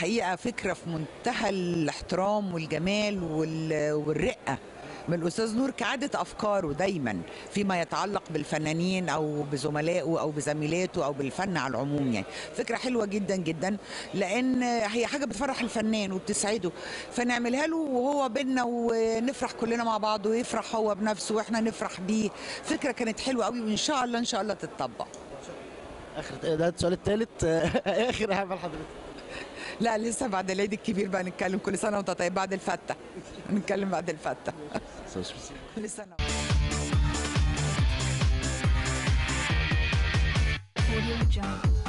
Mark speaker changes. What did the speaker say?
Speaker 1: حقيقه فكره في منتهى الاحترام والجمال وال- والرقه من الاستاذ نور كعاده افكاره دايما فيما يتعلق بالفنانين او بزملائه او بزميلاته او بالفن على العموم يعني فكره حلوه جدا جدا لان هي حاجه بتفرح الفنان وبتسعده فنعملها له وهو بينا ونفرح كلنا مع بعض ويفرح هو بنفسه واحنا نفرح بيه فكره كانت حلوه قوي وان شاء الله ان شاء الله تتطبق
Speaker 2: اخر ده السؤال الثالث اخر حاجه لحضرتك
Speaker 1: لا لسه بعد العيد الكبير بقى نتكلم كل سنه وانت طيب بعد الفته نتكلم بعد الفته كل سنه
Speaker 3: Audio Jungle.